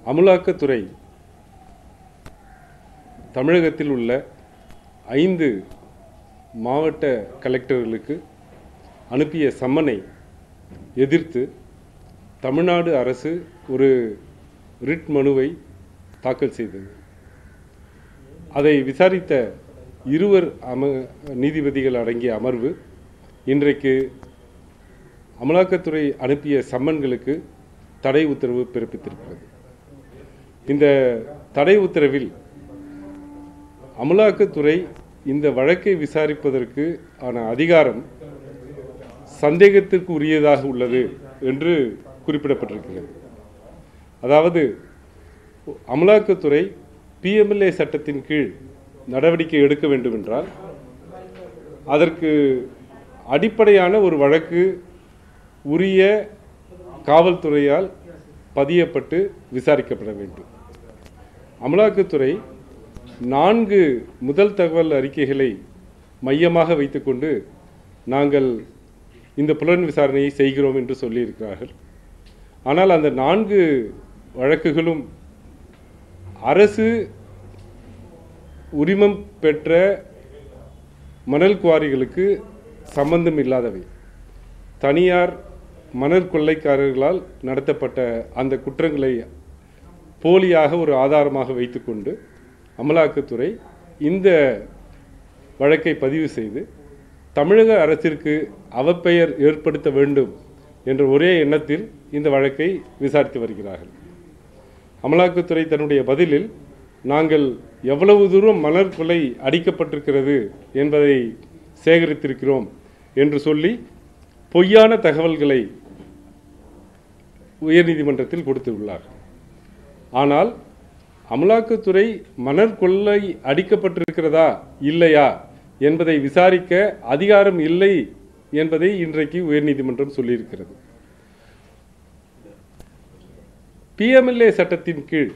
அமலாக்கத்துறை தமிழகத்தில் உள்ள ஐந்து மாவட்ட கலெக்டர்களுக்கு அனுப்பிய சம்மனை எதிர்த்து தமிழ்நாடு அரசு ஒரு ரிட் மனுவை தாக்கல் செய்தது அதை விசாரித்த இருவர் அம நீதிபதிகள் அடங்கிய அமர்வு இன்றைக்கு அமலாக்கத்துறை அனுப்பிய சம்மன்களுக்கு தடை உத்தரவு பிறப்பித்திருக்கிறது இந்த தடை உத்தரவில் அமலாக்கத்துறை இந்த வழக்கை விசாரிப்பதற்கு ஆன அதிகாரம் சந்தேகத்திற்கு உரியதாக உள்ளது என்று குறிப்பிடப்பட்டிருக்கிறது அதாவது அமலாக்கத்துறை பிஎம்எல்ஏ சட்டத்தின் கீழ் நடவடிக்கை எடுக்க வேண்டும் என்றால் அதற்கு அடிப்படையான ஒரு வழக்கு உரிய காவல்துறையால் பதியப்பட்டு விசாரிக்கப்பட வேண்டும் அமலாக்கத்துறை நான்கு முதல் தகவல் அறிக்கைகளை மையமாக வைத்துக்கொண்டு நாங்கள் இந்த புலன் விசாரணையை செய்கிறோம் என்று சொல்லியிருக்கிறார்கள் ஆனால் அந்த நான்கு வழக்குகளும் அரசு உரிமம் பெற்ற மணல் குவாரிகளுக்கு சம்பந்தம் இல்லாதவை தனியார் மணல் கொள்ளைக்காரர்களால் நடத்தப்பட்ட அந்த குற்றங்களை போலியாக ஒரு ஆதாரமாக வைத்துக்கொண்டு அமலாக்கத்துறை இந்த வழக்கை பதிவு செய்து தமிழக அரசிற்கு அவப்பெயர் ஏற்படுத்த வேண்டும் என்ற ஒரே எண்ணத்தில் இந்த வழக்கை விசாரித்து வருகிறார்கள் அமலாக்கத்துறை தன்னுடைய பதிலில் நாங்கள் எவ்வளவு தூரம் மணல் கொலை அடிக்கப்பட்டிருக்கிறது என்பதை சேகரித்திருக்கிறோம் என்று சொல்லி பொய்யான தகவல்களை உயர்நீதிமன்றத்தில் கொடுத்துள்ளார் ஆனால் அமலாக்கத்துறை மணல் கொள்ளை அடிக்கப்பட்டிருக்கிறதா இல்லையா என்பதை விசாரிக்க அதிகாரம் இல்லை என்பதை இன்றைக்கு உயர்நீதிமன்றம் சொல்லியிருக்கிறது பிஎம்எல்ஏ சட்டத்தின் கீழ்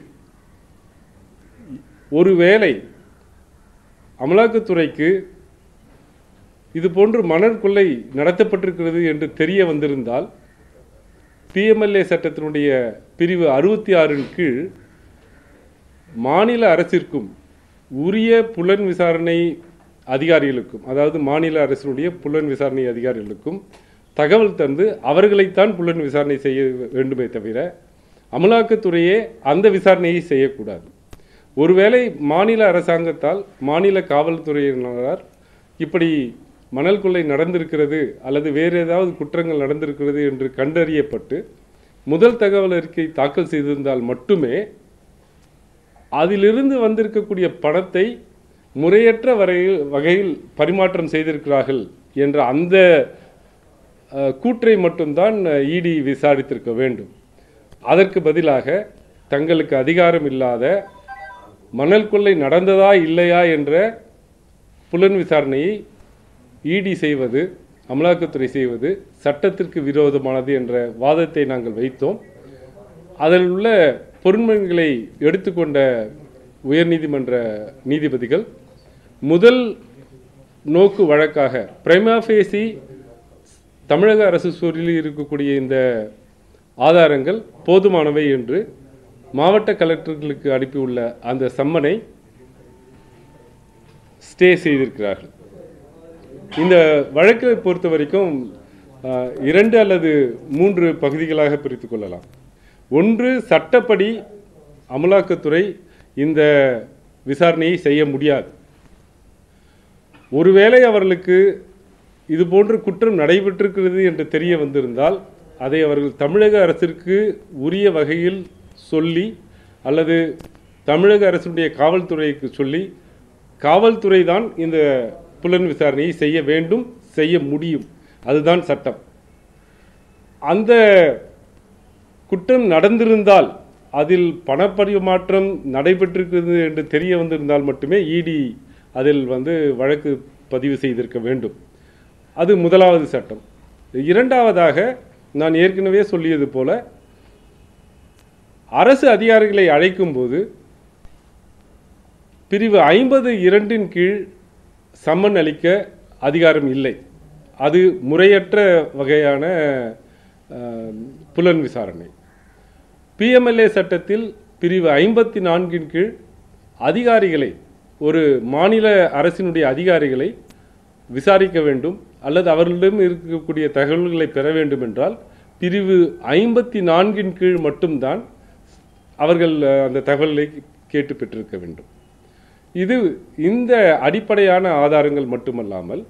ஒருவேளை அமலாக்கத்துறைக்கு இது போன்று மணல் கொள்ளை நடத்தப்பட்டிருக்கிறது என்று தெரிய வந்திருந்தால் பிஎம்எல்ஏ சட்டத்தினுடைய பிரிவு அறுபத்தி ஆறின் கீழ் மாநில அரசிற்கும் உரிய புலன் விசாரணை அதிகாரிகளுக்கும் அதாவது மாநில அரசினுடைய புலன் விசாரணை அதிகாரிகளுக்கும் தகவல் தந்து அவர்களைத்தான் புலன் விசாரணை செய்ய வேண்டுமே தவிர அமலாக்கத்துறையே அந்த விசாரணையை செய்யக்கூடாது ஒருவேளை மாநில அரசாங்கத்தால் மாநில காவல்துறையினரால் இப்படி மணல் கொள்ளை நடந்திருக்கிறது அல்லது வேறு ஏதாவது குற்றங்கள் நடந்திருக்கிறது என்று கண்டறியப்பட்டு முதல் தகவல் அறிக்கை தாக்கல் செய்திருந்தால் மட்டுமே அதிலிருந்து வந்திருக்கக்கூடிய பணத்தை முறையற்ற வரையில் வகையில் பரிமாற்றம் செய்திருக்கிறார்கள் என்ற அந்த அஹ், கூற்றை மட்டும்தான் இடி விசாரித்திருக்க வேண்டும் அதற்கு பதிலாக தங்களுக்கு அதிகாரம் இல்லாத மணல் கொள்ளை நடந்ததா இல்லையா என்ற புலன் விசாரணையை இடி செய்வது அமலாக்கத்துறை செய்வது சட்டத்திற்கு விரோதமானது என்ற வாதத்தை நாங்கள் வைத்தோம் அதில் உள்ள பொருண்மைகளை எடுத்துக்கொண்ட உயர்நீதிமன்ற நீதிபதிகள் முதல் நோக்கு வழக்காக பிரைமாஃபேசி தமிழக அரசு சொல்லி இருக்கக்கூடிய இந்த ஆதாரங்கள் போதுமானவை என்று மாவட்ட கலெக்டர்களுக்கு அனுப்பியுள்ள அந்த சம்மனை ஸ்டே செய்திருக்கிறார்கள் இந்த வழக்கை பொறுத்த வரைக்கும் அஹ், இரண்டு அல்லது மூன்று பகுதிகளாக பிரித்துக் கொள்ளலாம் ஒன்று சட்டப்படி அமலாக்கத்துறை இந்த விசாரணையை செய்ய முடியாது ஒருவேளை அவர்களுக்கு இது போன்ற குற்றம் நடைபெற்றிருக்கிறது என்று தெரிய வந்திருந்தால் அதை அவர்கள் தமிழக அரசிற்கு உரிய வகையில் சொல்லி அல்லது தமிழக அரசுடைய காவல்துறைக்கு சொல்லி காவல்துறை தான் இந்த புலன் விசாரணையை செய்ய வேண்டும் செய்ய முடியும் அதுதான் சட்டம் அந்த குற்றம் நடந்திருந்தால் அதில் பணப்பரிமாற்றம் நடைபெற்றிருக்கிறது என்று தெரிய வந்திருந்தால் மட்டுமே இடி அதில் வந்து வழக்கு பதிவு செய்திருக்க வேண்டும் அது முதலாவது சட்டம் இரண்டாவதாக நான் ஏற்கனவே சொல்லியது போல அரசு அதிகாரிகளை அழைக்கும்போது பிரிவு ஐம்பது இரண்டின் கீழ் சம்மன் அளிக்க அதிகாரம் இல்லை அது முறையற்ற வகையான அஹ், புலன் விசாரணை பிஎம்எல்ஏ சட்டத்தில் பிரிவு ஐம்பத்தி நான்கின் கீழ் அதிகாரிகளை ஒரு மாநில அரசினுடைய அதிகாரிகளை விசாரிக்க வேண்டும் அல்லது அவர்களிடம் இருக்கக்கூடிய தகவல்களை பெற வேண்டும் என்றால் பிரிவு ஐம்பத்தி நான்கின் கீழ் மட்டும்தான் அவர்கள் அஹ், அந்த தகவலை கேட்டு பெற்றிருக்க வேண்டும் இது இந்த அடிப்படையான ஆதாரங்கள் மட்டுமல்லாமல்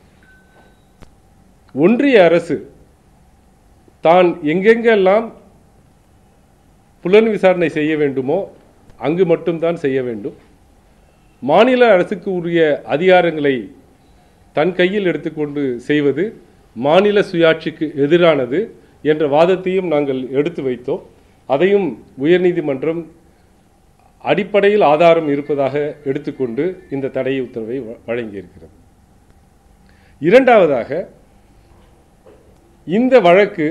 ஒன்றிய அரசு தான் எங்கெங்கெல்லாம் புலன் விசாரணை செய்ய வேண்டுமோ அங்கு மட்டும்தான் செய்ய வேண்டும் மாநில அரசுக்கு உரிய அதிகாரங்களை தன் கையில் எடுத்துக்கொண்டு செய்வது மாநில சுயாட்சிக்கு எதிரானது என்ற வாதத்தையும் நாங்கள் எடுத்து வைத்தோம் அதையும் உயர்நீதிமன்றம் அடிப்படையில் ஆதாரம் இருப்பதாக எடுத்துக்கொண்டு இந்த தடை உத்தரவை வ- வழங்கியிருக்கிறது இரண்டாவதாக இந்த வழக்கு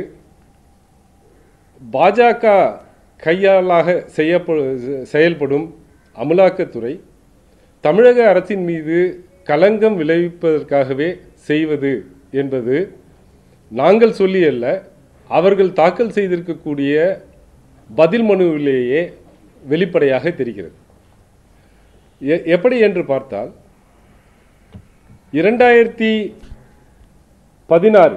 பாஜக கையாளாக செய்யப்படு செயல்படும் அமலாக்கத்துறை தமிழக அரசின் மீது களங்கம் விளைவிப்பதற்காகவே செய்வது என்பது நாங்கள் சொல்லியல்ல அவர்கள் தாக்கல் செய்திருக்கக்கூடிய பதில் மனுவிலேயே வெளிப்படையாக தெரிகிறது எ- எப்படி என்று பார்த்தால் இரண்டாயிரத்தி பதினாறு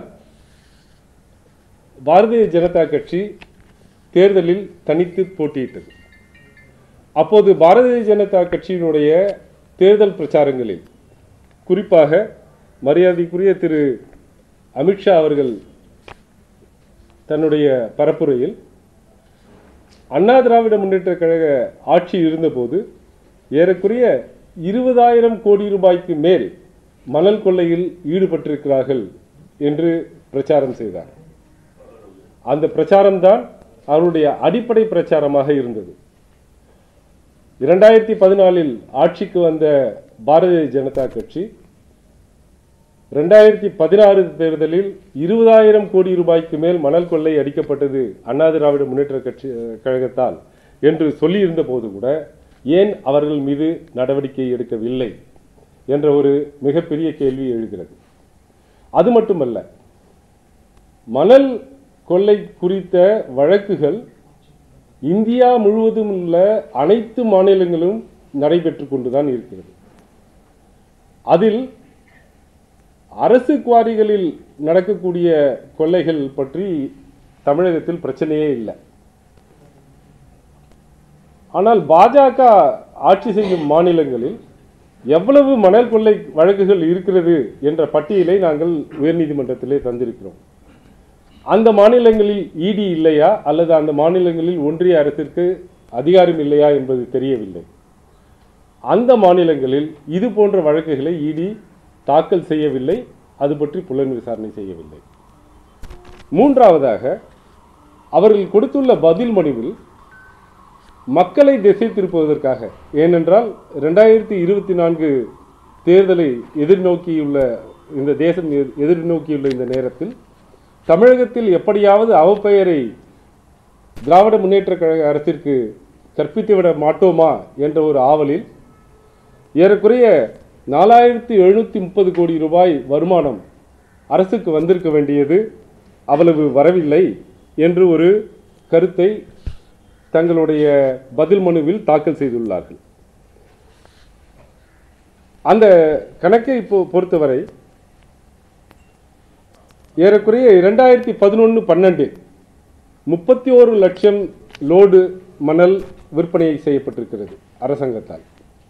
பாரதிய ஜனதா கட்சி தேர்தலில் தனித்து போட்டியிட்டது அப்போது பாரதிய ஜனதா கட்சியினுடைய தேர்தல் பிரச்சாரங்களில் குறிப்பாக மரியாதைக்குரிய திரு அமித்ஷா அவர்கள் தன்னுடைய பரப்புரையில் அண்ணா திராவிட முன்னேற்ற கழக ஆட்சி இருந்தபோது ஏறக்குறைய இருபதாயிரம் கோடி ரூபாய்க்கு மேல் மணல் கொள்ளையில் ஈடுபட்டிருக்கிறார்கள் என்று பிரச்சாரம் செய்தார் அந்த பிரச்சாரம்தான் அவருடைய அடிப்படை பிரச்சாரமாக இருந்தது இரண்டாயிரத்தி பதினாலில் ஆட்சிக்கு வந்த பாரதிய ஜனதா கட்சி ரெண்டாயிரத்தி பதினாறு தேர்தலில் இருபதாயிரம் கோடி ரூபாய்க்கு மேல் மணல் கொள்ளை அடிக்கப்பட்டது அண்ணா திராவிட முன்னேற்ற கட்சி கழகத்தால் என்று சொல்லியிருந்த போது கூட ஏன் அவர்கள் மீது நடவடிக்கை எடுக்கவில்லை என்ற ஒரு மிகப்பெரிய கேள்வி எழுகிறது அது மட்டுமல்ல மணல் கொள்ளை குறித்த வழக்குகள் இந்தியா முழுவதும் உள்ள அனைத்து மாநிலங்களும் நடைபெற்று கொண்டுதான் இருக்கிறது அதில் அரசு குவாரிகளில் நடக்கக்கூடிய கொள்ளைகள் பற்றி தமிழகத்தில் பிரச்சனையே இல்லை ஆனால் பாஜக ஆட்சி செய்யும் மாநிலங்களில் எவ்வளவு மணல் கொள்ளை வழக்குகள் இருக்கிறது என்ற பட்டியலை நாங்கள் உயர்நீதிமன்றத்திலே தந்திருக்கிறோம் அந்த மாநிலங்களில் இடி இல்லையா அல்லது அந்த மாநிலங்களில் ஒன்றிய அரசிற்கு அதிகாரம் இல்லையா என்பது தெரியவில்லை அந்த மாநிலங்களில் இது போன்ற வழக்குகளை இடி தாக்கல் செய்யவில்லை அது பற்றி புலன் விசாரணை செய்யவில்லை மூன்றாவதாக அவர்கள் கொடுத்துள்ள பதில் மனுவில் மக்களை திசை திருப்புவதற்காக ஏனென்றால் ரெண்டாயிரத்தி இருபத்தி நான்கு தேர்தலை எதிர்நோக்கியுள்ள இந்த தேசம் எ- எதிர்நோக்கியுள்ள இந்த நேரத்தில் தமிழகத்தில் எப்படியாவது அவப்பெயரை திராவிட முன்னேற்ற கழக அரசிற்கு கற்பித்துவிட மாட்டோமா என்ற ஒரு ஆவலில் ஏறக்குறைய நாலாயிரத்தி எழுநூற்றி முப்பது கோடி ரூபாய் வருமானம் அரசுக்கு வந்திருக்க வேண்டியது அவ்வளவு வரவில்லை என்று ஒரு கருத்தை தங்களுடைய பதில் மனுவில் தாக்கல் செய்துள்ளார்கள் அந்த கணக்கை இப்போ பொறுத்தவரை ஏறக்குறைய இரண்டாயிரத்தி பதினொன்று பன்னெண்டில் முப்பத்தி ஓரு லட்சம் லோடு மணல் விற்பனை செய்யப்பட்டிருக்கிறது அரசாங்கத்தால்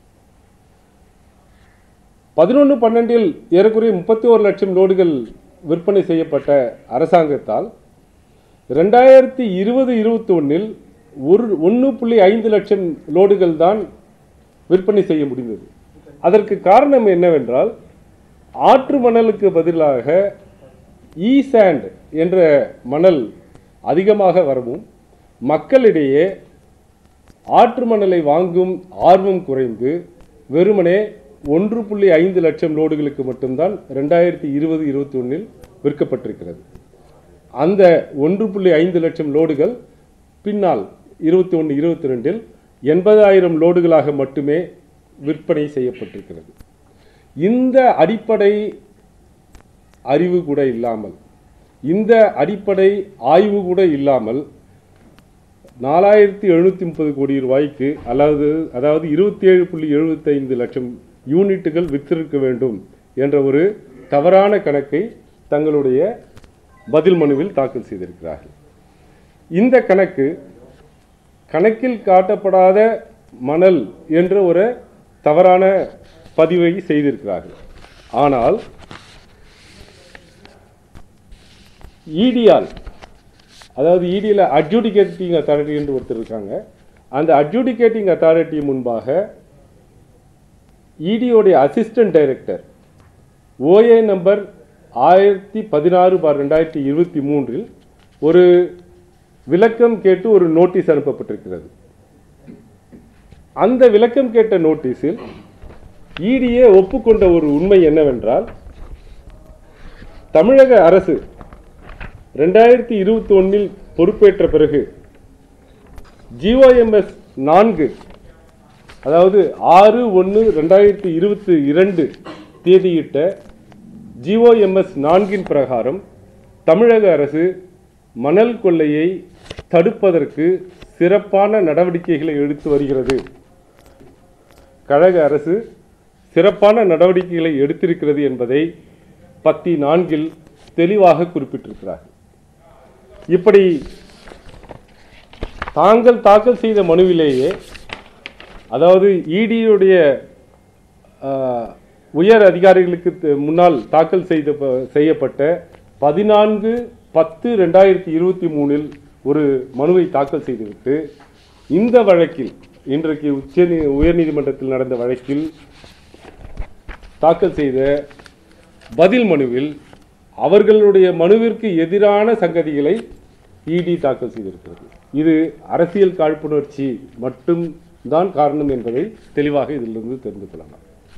பதினொன்று பன்னெண்டில் ஏறக்குறைய முப்பத்தி ஓரு லட்சம் லோடுகள் விற்பனை செய்யப்பட்ட அரசாங்கத்தால் ரெண்டாயிரத்தி இருபது இருபத்தி ஒன்றில் ஒரு ஒன்று புள்ளி ஐந்து லட்சம் லோடுகள் தான் விற்பனை செய்ய முடிந்தது அதற்கு காரணம் என்னவென்றால் ஆற்று மணலுக்கு பதிலாக ஈ சாண்ட் என்ற மணல் அதிகமாக வரவும் மக்களிடையே ஆற்று மணலை வாங்கும் ஆர்வம் குறைந்து வெறுமனே ஒன்று புள்ளி ஐந்து லட்சம் லோடுகளுக்கு மட்டும்தான் ரெண்டாயிரத்தி இருபது இருபத்தி ஒன்றில் விற்கப்பட்டிருக்கிறது அந்த ஒன்று புள்ளி ஐந்து லட்சம் லோடுகள் பின்னால் இருபத்தி ஒன்று இருபத்தி ரெண்டில் எண்பதாயிரம் லோடுகளாக மட்டுமே விற்பனை செய்யப்பட்டிருக்கிறது இந்த அடிப்படை அறிவு கூட இல்லாமல் இந்த அடிப்படை ஆய்வு கூட இல்லாமல் நாலாயிரத்தி எழுநூற்றி முப்பது கோடி ரூபாய்க்கு அதாவது அதாவது இருபத்தி ஏழு புள்ளி எழுபத்தைந்து லட்சம் யூனிட்டுகள் விற்றிருக்க வேண்டும் என்ற ஒரு தவறான கணக்கை தங்களுடைய பதில் மனுவில் தாக்கல் செய்திருக்கிறார்கள் இந்த கணக்கு கணக்கில் காட்டப்படாத மணல் என்ற ஒரு தவறான பதிவை செய்திருக்கிறார்கள் ஆனால் இடியால் அதாவது இடியில் அட்ஜுடிகேட்டிங் அத்தாரிட்டி என்று ஒருத்தர் இருக்காங்க அந்த அட்ஜுடிகேட்டிங் அத்தாரிட்டி முன்பாக இடியோடைய அசிஸ்டன்ட் டைரக்டர் ஓஏ நம்பர் ஆயிரத்தி பதினாறு பார் ரெண்டாயிரத்தி இருபத்தி மூன்றில் ஒரு விளக்கம் கேட்டு ஒரு நோட்டீஸ் அனுப்பப்பட்டிருக்கிறது அந்த விளக்கம் கேட்ட நோட்டீஸில் இடிஏ ஒப்புக்கொண்ட ஒரு உண்மை என்னவென்றால் தமிழக அரசு ரெண்டாயிரத்தி இருபத்தி ஒன்னில் பொறுப்பேற்ற பிறகு ஜிஓஎம்எஸ் நான்கு அதாவது ஆறு ஒன்று ரெண்டாயிரத்தி இருபத்தி இரண்டு தேதியிட்ட ஜிஓஎம்எஸ் நான்கின் பிரகாரம் தமிழக அரசு மணல் கொள்ளையை தடுப்பதற்கு சிறப்பான நடவடிக்கைகளை எடுத்து வருகிறது கழக அரசு சிறப்பான நடவடிக்கைகளை எடுத்திருக்கிறது என்பதை பத்தி நான்கில் தெளிவாக குறிப்பிட்டிருக்கிறார் இப்படி தாங்கள் தாக்கல் செய்த மனுவிலேயே அதாவது இடியுடைய உயர் அதிகாரிகளுக்கு த- முன்னால் தாக்கல் செய்த ப- செய்யப்பட்ட பதினான்கு பத்து ரெண்டாயிரத்தி இருபத்தி மூணில் ஒரு மனுவை தாக்கல் செய்துவிட்டு இந்த வழக்கில் இன்றைக்கு உச்ச உயர்நீதிமன்றத்தில் நடந்த வழக்கில் தாக்கல் செய்த பதில் மனுவில் அவர்களுடைய மனுவிற்கு எதிரான சங்கதிகளை இடி தாக்கல் செய்திருக்கிறது இது அரசியல் காழ்ப்புணர்ச்சி மட்டும் தான் காரணம் என்பதை தெளிவாக இதிலிருந்து தெரிந்து கொள்ளலாம்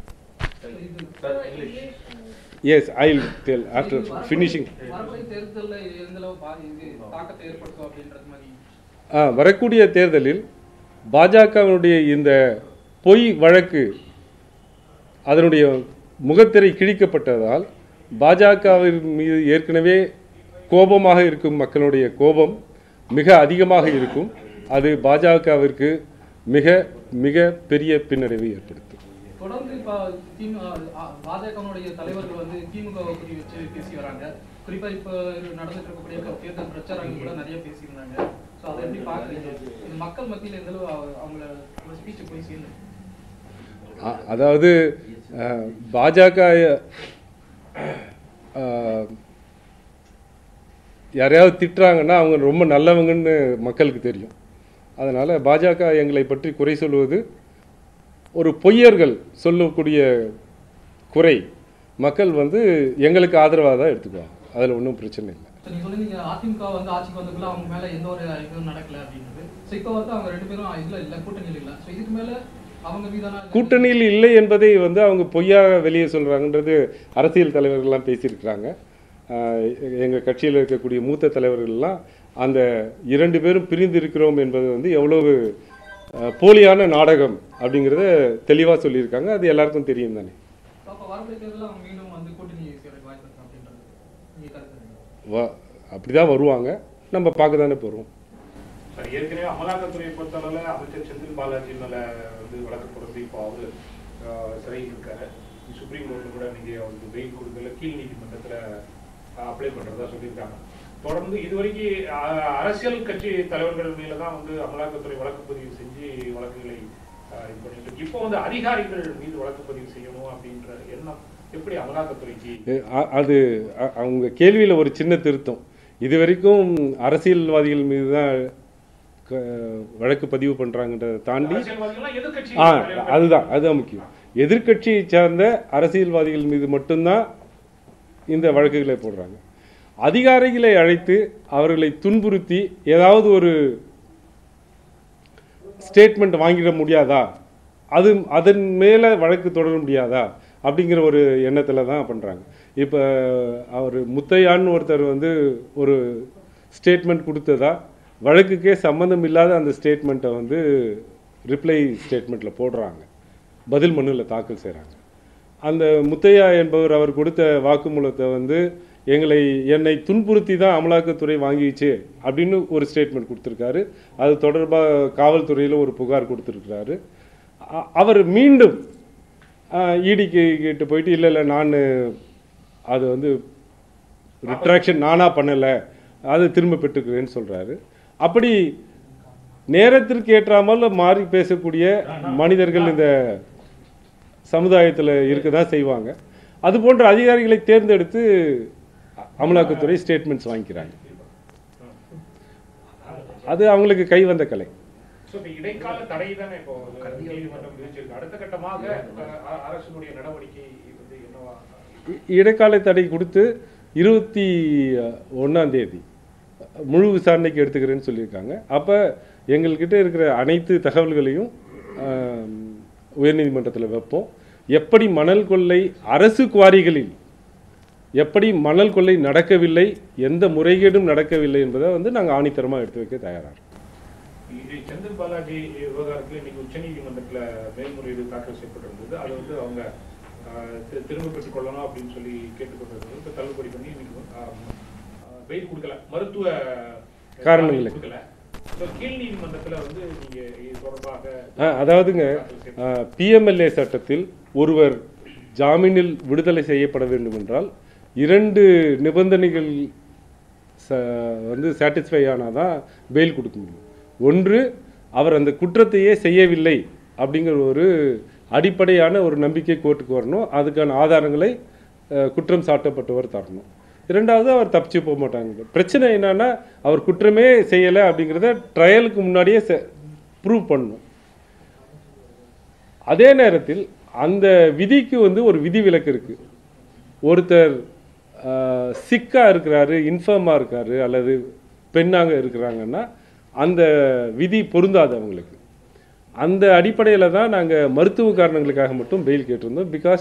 as I tell after finishing வரக்கூடிய தேர்தலில் இது எந்த அளவு பாதி இது தாக்கத்தை ஏற்படுத்தும் அப்படின்றது மாதிரி ஆ, வரக்கூடிய தேர்தலில் பாஜகவினுடைய இந்த பொய் வழக்கு அதனுடைய முகத்திரை கிழிக்கப்பட்டதால் பாஜகவின் மீது ஏற்கனவே கோபமாக இருக்கும் மக்களுடைய கோபம் மிக அதிகமாக இருக்கும் அது பாஜகவிற்கு மிக மிக பெரிய பின்னடைவை ஏற்படுத்தும் தொடர்ந்து இப்போ திமுக பாஜகனுடைய தலைவர்கள் வந்து திமுக குறி வச்சு பேசி வராங்க குறிப்பா இப்போ நடந்துட்டு இருக்கக்கூடிய தேர்தல் பிரச்சாரங்கள் கூட நிறைய பேசியிருந்தாங்க ஸோ அதை எப்படி பார்க்குறீங்க இது மக்கள் மத்தியில் எந்த அளவு அவ- அவங்கள ஸ்பீச் போய் சேர்ந்து அ- அதாவது அஹ், பாஜக அஹ், யாரையாவது திட்டுறாங்கன்னா அவங்க ரொம்ப நல்லவங்கன்னு மக்களுக்கு தெரியும் அதனால் பாஜக எங்களை பற்றி குறை சொல்வது ஒரு பொய்யர்கள் சொல்லக்கூடிய குறை மக்கள் வந்து எங்களுக்கு ஆதரவாக தான் எடுத்துக்குவாங்க அதில் ஒன்றும் பிரச்சனை இல்லை ஸோ நீங்க சொன்னீங்க அதிமுக வந்து ஆட்சிக்கு வந்தக்குள்ள அவங்க மேல எந்த ஒரு இதுவும் நடக்கல அப்படின்றது ஸோ இப்போ வந்து அவங்க ரெண்டு பேரும் இதுல இல்ல கூட்டணியில் இல்ல ஸோ இதுக்கு மேல அவங்க மீதான கூட்டணியில் இல்லை என்பதை வந்து அவங்க பொய்யாக வெளியே சொல்கிறாங்கன்றது அரசியல் தலைவர்கள்லாம் பேசியிருக்கிறாங்க எங்கள் கட்சியில் இருக்கக்கூடிய மூத்த தலைவர்கள்லாம் அந்த இரண்டு பேரும் பிரிந்து இருக்கிறோம் என்பது வந்து எவ்வளவு அஹ், போலியான நாடகம் அப்படிங்கிறத தெளிவாக சொல்லியிருக்காங்க அது எல்லாருக்கும் தெரியும் தானே அப்போ வரக்கூடிய தேர்தலில் அவங்க மீண்டும் வந்து கூட்டணி சேர்க்க வாய்ப்பு இருக்கு அப்படின்றது நீங்க கருத்து என்ன? வ அப்படி தான் வருவாங்க நம்ம பார்க்க தானே போகிறோம் சார் ஏற்கனவே அமலாக்கத்துறையை பொறுத்தளவில் அமைச்சர் செந்தில் பாலாஜி மேல வந்து வழக்கு தொடர்ந்து இப்போ அவரு ஆஹ், சிறையில் இருக்காரு சுப்ரீம் கோர்ட்ல கூட நீங்க அவருக்கு பெயில் கொடுக்கல கீழ் நீதிமன்றத்துல அப்ளை பண்றதா சொல்லியிருக்காங்க தொடர்ந்து இதுவரைக்கும் ஆஹ், அரசியல் கட்சி தலைவர்கள் மேல தான் வந்து அமலாக்கத்துறை வழக்கு பதிவு செஞ்சு வழக்குகளை ஆஹ், இது பண்ணிட்டு இருக்கு. இப்போ வந்து அதிகாரிகள் மீது வழக்கு பதிவு செய்யணும் அப்படின்ற எண்ணம் எப்படி அமலாக்கத்துறைக்கு எ- அ- அது அ- அவங்க கேள்வியில் ஒரு சின்ன திருத்தம் இது வரைக்கும் அரசியல்வாதிகள் மீது தான் க- வழக்கு பதிவு பண்ணுறாங்கன்றதை தாண்டி அரசியல்வாதிகள்லாம் எதிர்க்கட்சி ஆ தலைவர்கள் அதுதான் அதுதான் முக்கியம் எதிர்க்கட்சியை சார்ந்த அரசியல்வாதிகள் மீது மட்டும்தான் இந்த வழக்குகளை போடுறாங்க அதிகாரிகளை அழைத்து அவர்களை துன்புறுத்தி ஏதாவது ஒரு ஸ்டேட்மெண்ட் வாங்கிட முடியாதா அது அதன் மேலே வழக்கு தொடர முடியாதா அப்படிங்கிற ஒரு எண்ணத்தில் தான் பண்ணுறாங்க இப்போ அவர் முத்தையான்னு ஒருத்தர் வந்து ஒரு ஸ்டேட்மெண்ட் கொடுத்ததா வழக்குக்கே சம்மந்தம் இல்லாத அந்த ஸ்டேட்மெண்ட்டை வந்து ரிப்ளை ஸ்டேட்மெண்ட்டில் போடுறாங்க பதில் மனுவில் தாக்கல் செய்கிறாங்க அந்த முத்தையா என்பவர் அவர் கொடுத்த வாக்குமூலத்தை வந்து எங்களை என்னை துன்புறுத்தி தான் அமலாக்கத்துறை வாங்கிச்சு அப்படின்னு ஒரு ஸ்டேட்மெண்ட் கொடுத்துருக்காரு அது தொடர்பாக காவல்துறையில் ஒரு புகார் கொடுத்துருக்கிறாரு அ- அவர் மீண்டும் இடிக்கு கிட்ட போயிட்டு இல்லை இல்லை நான் அது வந்து ரிட்ராக்ஷன் நானாக பண்ணலை அது திரும்ப பெற்றுக்கிறேன்னு சொல்கிறாரு அப்படி நேரத்திற்கு ஏற்றாமல் மாறி பேசக்கூடிய மனிதர்கள் இந்த சமுதாயத்தில் இருக்க தான் செய்வாங்க அது போன்ற அதிகாரிகளை தேர்ந்தெடுத்து அமலாக்கத்துறை ஸ்டேட்மெண்ட்ஸ் வாங்கிக்கிறாங்க அது அவங்களுக்கு கை வந்த கலை So, இப்ப இடைக்கால தடை தானே இப்போ நீதிமன்றம் விதிச்சிருக்கு அடுத்த கட்டமாக அஹ், அ- அரசினுடைய நடவடிக்கை வந்து என்னவா இ- இடைக்கால தடை கொடுத்து இருபத்தி ஒன்றாம் தேதி முழு விசாரணைக்கு எடுத்துக்கிறேன்னு சொல்லியிருக்காங்க அப்போ எங்கள்கிட்ட இருக்கிற அனைத்து தகவல்களையும் ஆம், உயர்நீதிமன்றத்தில் வைப்போம் எப்படி மணல் கொள்ளை அரசு குவாரிகளில் எப்படி மணல் கொள்ளை நடக்கவில்லை எந்த முறைகேடும் நடக்கவில்லை என்பதை வந்து நாங்கள் ஆணித்தரமாக எடுத்து வைக்க தயாராக இருக்கோம் இது செந்தில் பாலாஜி விவகாரத்தில் இன்னைக்கு உச்சநீதிமன்றத்துல மேல்முறையீடு தாக்கல் செய்யப்பட்டிருந்தது அது வந்து அவங்க அஹ், தி- திரும்ப பெற்றுக் கொள்ளணும் அப்படின்னு சொல்லி கேட்டுக்கொண்டிருந்தது இப்போ தள்ளுபடி பண்ணி இன்னைக்கு வெயில் கொடுக்கல மருத்துவ காரணங்களை. கொடுக்கல So, கீழ் நீதிமன்றத்துல வந்து நீங்க இது தொடர்பாக ஆ, அதாவதுங்க தாக்கல் செய்ய- பிஎம்எல்ஏ சட்டத்தில் ஒருவர் ஜாமீனில் விடுதலை செய்யப்பட வேண்டும் என்றால் இரண்டு நிபந்தனைகள் ச வந்து சாட்டிஸ்ஃபை ஆனாதான் பெயில் கொடுக்க முடியும் ஒன்று அவர் அந்த குற்றத்தையே செய்யவில்லை அப்படிங்கிற ஒரு அடிப்படையான ஒரு நம்பிக்கை கோர்ட்டுக்கு வரணும் அதுக்கான ஆதாரங்களை அஹ், குற்றம் சாட்டப்பட்டவர் தரணும் இரண்டாவது அவர் தப்பிச்சு போக மாட்டாங்க பிரச்சனை என்னன்னா அவர் குற்றமே செய்யலை அப்படிங்கிறத ட்ரையலுக்கு முன்னாடியே ப்ரூவ் பண்ணணும் அதே நேரத்தில் அந்த விதிக்கு வந்து ஒரு விதி விலக்கு இருக்கு ஒருத்தர் சிக்கா இருக்கிறாரு இன்ஃபார்மா இருக்காரு அல்லது பெண்ணாக இருக்கிறாங்கன்னா அந்த விதி பொருந்தாது அவங்களுக்கு அந்த அடிப்படையில் தான் நாங்கள் மருத்துவ காரணங்களுக்காக மட்டும் பெயில் கேட்டிருந்தோம் பிகாஸ்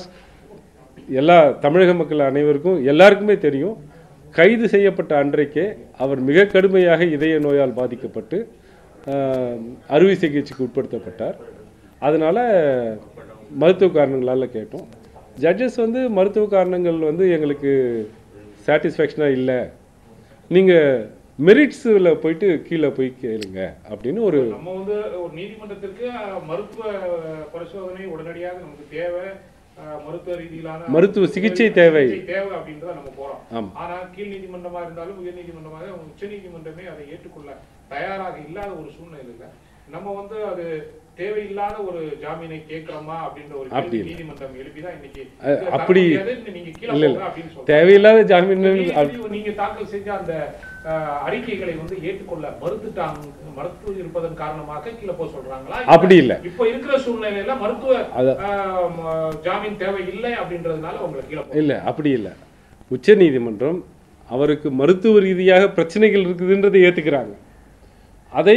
எல்லா தமிழக மக்கள் அனைவருக்கும் எல்லாருக்குமே தெரியும் கைது செய்யப்பட்ட அன்றைக்கே அவர் மிக கடுமையாக இதய நோயால் பாதிக்கப்பட்டு ஆஹ், அறுவை சிகிச்சைக்கு உட்படுத்தப்பட்டார் அதனால மருத்துவ காரணங்களால் கேட்டோம் ஜட்ஜஸ் வந்து மருத்துவ காரணங்கள் வந்து எங்களுக்கு சாட்டிஸ்ஃபேக்ஷனாக இல்லை நீங்கள் மெரிட்ஸில் போயிட்டு கீழே போய் கேளுங்க அப்படின்னு ஒரு நம்ம வந்து ஒரு நீதிமன்றத்திற்கு அஹ், மருத்துவ பரிசோதனை உடனடியாக நமக்கு தேவை அஹ், மருத்துவ ரீதியிலான மருத்துவ சிகிச்சை தேவை. சிகிச்சை தேவை அப்படின்றத நம்ம போறோம் ஆமா. ஆனா கீழ் நீதிமன்றமா இருந்தாலும் உயர் நீதிமன்றமாக உச்ச நீதிமன்றமே அதை ஏற்றுக்கொள்ள தயாராக இல்லாத ஒரு சூழ்நிலையில நம்ம வந்து அது தேவையில்லாத ஒரு ஜாமீனை கேட்கிறோமா அப்படின்ற ஒரு அப்படி கேள்வி இல்லை. நீதிமன்றம் எழுப்பிதான் இன்னைக்கு அஹ், இது தர அப்படி முடியாது, நீங்க கீழே இல்லை போங்க அப்படின்னு இல்லை சொல்றாங்க. தேவையில்லாத ஜாமீன்கள் நீதி- நீங்க தாக்கல் செஞ்ச அந்த அஹ், அறிக்கைகளை வந்து ஏற்றுக்கொள்ள மறுத்துட்டாங்க மறுத்து இருப்பதன் காரணமாக கீழே போக சொல்றாங்களா அப்படி இல்ல. இப்ப இருக்கிற சூழ்நிலையில மருத்துவ அத- அஹ், ம- ஜாமீன் தேவை இல்லை அப்படின்றதுனால உங்களை கீழே போ- இல்லை அப்படி இல்லை உச்ச நீதிமன்றம் அவருக்கு மருத்துவ ரீதியாக பிரச்சனைகள் இருக்குதுன்றதை ஏற்றுக்கிறாங்க அதை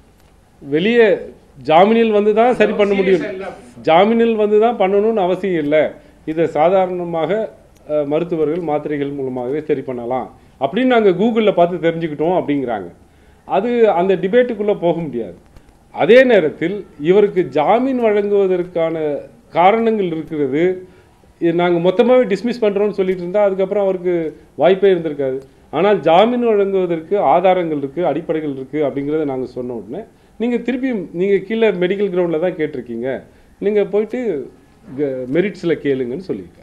வெளியே ஜாமீனில் வந்து தான் சரி பண்ண முடியும் serious இல்ல. ஜாமீனில் வந்து தான் பண்ணணும்னு அவசியம் இல்லை இதை சாதாரணமாக அஹ், மருத்துவர்கள் மாத்திரைகள் மூலமாகவே சரி பண்ணலாம் அப்படின்னு நாங்கள் கூகுளில் பார்த்து தெரிஞ்சுக்கிட்டோம் அப்படிங்கிறாங்க அது அந்த டிபேட்டுக்குள்ளே போக முடியாது அதே நேரத்தில் இவருக்கு ஜாமீன் வழங்குவதற்கான காரணங்கள் இருக்கிறது நாங்கள் மொத்தமாகவே டிஸ்மிஸ் பண்ணுறோம்னு சொல்லிட்டு இருந்தால் அதுக்கப்புறம் அவருக்கு வாய்ப்பே இருந்திருக்காது ஆனால் ஜாமீன் வழங்குவதற்கு ஆதாரங்கள் இருக்குது அடிப்படைகள் இருக்குது அப்படிங்கிறத நாங்கள் சொன்ன உடனே நீங்கள் திருப்பி நீங்கள் கீழே மெடிக்கல் கிரவுண்டில் தான் கேட்டிருக்கீங்க நீங்கள் போயிட்டு மெரிட்ஸில் கேளுங்கன்னு சொல்லியிருக்காங்க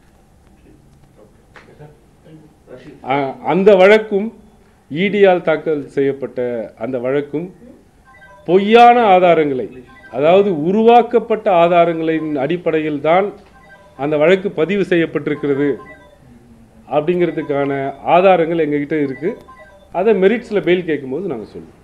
ஆ, அந்த வழக்கும் ஈடியால் தாக்கல் செய்யப்பட்ட அந்த வழக்கும் பொய்யான ஆதாரங்களை அதாவது உருவாக்கப்பட்ட ஆதாரங்களின் அடிப்படையில் தான் அந்த வழக்கு பதிவு செய்யப்பட்டிருக்கிறது அப்படிங்கிறதுக்கான ஆதாரங்கள் எங்ககிட்ட இருக்கு அதை மெரிட்ஸில் பெயில் கேட்கும்போது நாங்கள் சொல்லுவோம்